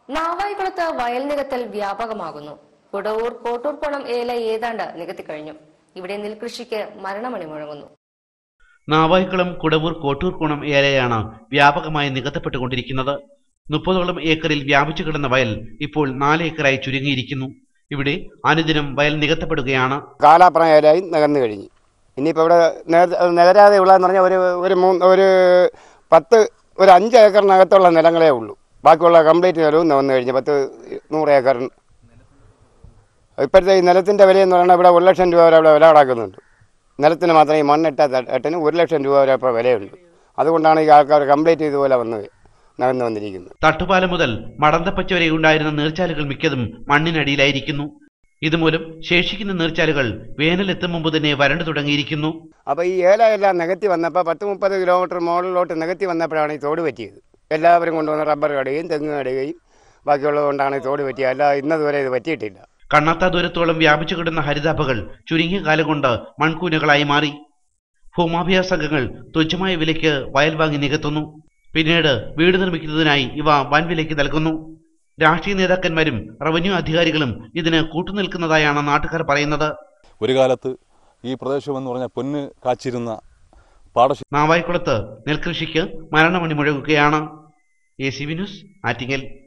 നാവായിക്കുളത്ത് വയൽ നികത്തൽ വ്യാപകമാകുന്നു കുടവൂർ കോട്ടൂർക്കുളം ഏല ഏതാണ്ട് നികത്തിക്കഴിഞ്ഞു ഇവിടെ നെൽകൃഷിക്ക് മരണമണി മുഴങ്ങുന്നു നാവായിക്കുളം കുടവൂർ കോട്ടൂർക്കുണം ഏലയാണ് വ്യാപകമായി നികത്തപ്പെട്ടുകൊണ്ടിരിക്കുന്നത് മുപ്പതോളം ഏക്കറിൽ വ്യാപിച്ചു കിടന്ന വയൽ ഇപ്പോൾ നാല് ഏക്കറായി ചുരുങ്ങിയിരിക്കുന്നു ഇവിടെ അനുദിനം വയൽ നികത്തപ്പെടുകയാണ് കാലാപ്രം ഏലായി നികന്നു കഴിഞ്ഞു ഇനിയിപ്പോൾ ഇവിടെ നേര- നികരാതെ ഉള്ളതെന്ന് പറഞ്ഞാൽ ഒരു ഒരു മൂന്ന് ഒരു പത്ത് ഒരു അഞ്ച് ഏക്കറിനകത്തുള്ള നിലങ്ങളേ ഉള്ളൂ ബാക്കിയുള്ള കംപ്ലീറ്റ് നിലവും നികന്നു കഴിഞ്ഞു പത്ത് നൂറ് ഏക്കറിന് ഇപ്പോഴത്തെ ഈ നിലത്തിൻ്റെ വിലയെന്ന് പറയുന്നത് ഇവിടെ ഒരു ലക്ഷം രൂപ വരെ ഇവിടെ വില കടക്കുന്നുണ്ട് നിലത്തിന് മാത്രം ഈ മണ്ണിട്ട എട്ടിന് ഒരു ലക്ഷം രൂപ വരെ ഇപ്പോൾ വിലയുണ്ട് അതുകൊണ്ടാണ് ഈ ആൾക്കാർ കംപ്ലീറ്റ് ഇതുപോലെ വന്ന് നികന്നു വന്നിരിക്കുന്നത് തട്ടുപാലം മുതൽ മടന്തപ്പച്ച വരെ ഉണ്ടായിരുന്ന നീർച്ചാലുകൾ മിക്കതും മണ്ണിനടിയിലായിരിക്കുന്നു ഇതുമൂലം ശേഷിക്കുന്ന നീർച്ചാലുകൾ വേനലെത്തും മുമ്പ് തന്നെ വരണ്ടു തുടങ്ങിയിരിക്കുന്നു അപ്പോൾ ഈ ഏല എല്ലാം നികത്തി വന്നപ്പോൾ പത്ത് മുപ്പത് കിലോമീറ്റർ മുകളിലോട്ട് നികത്തി വന്നപ്പോഴാണ് ഈ തോട് പറ്റിയത് എല്ലാവരും കൊണ്ടുവന്ന് റബ്ബർ കടുകയും തെങ്ങ് കടുകയും ബാക്കിയുള്ളത് കൊണ്ടാണ് ഈ തോട് പറ്റിയത് അല്ല ഇന്നതുവരെ ഇത് പറ്റിയിട്ടില്ല കണ്ണാത്ത ദൂരത്തോളം വ്യാപിച്ചു കിടന്ന ഹരിതാഭകൾ ചുരുങ്ങിയ കാലം കൊണ്ട് മൺകൂനകളായി മാറി ഭൂമാഭ്യാസ സംഘങ്ങൾ തുച്ഛമായ വിലയ്ക്ക് വയൽ വാങ്ങി നികത്തുന്നു പിന്നീട് വീട് നിർമ്മിക്കുന്നതിനായി ഇവ വൻ വിലയ്ക്ക് നൽകുന്നു രാഷ്ട്രീയ നേതാക്കന്മാരും റവന്യൂ അധികാരികളും ഇതിന് കൂട്ടുനിൽക്കുന്നതായാണ് നാട്ടുകാർ പറയുന്നത് ഒരു കാലത്ത് ഈ പ്രദേശം എന്ന് പറഞ്ഞാൽ പൊന്ന് കാച്ചിരുന്ന പാടശ നാവായിക്കുളത്ത് നെൽകൃഷിക്ക് മരണമണി മുഴങ്ങുകയാണ് A C V news Attingal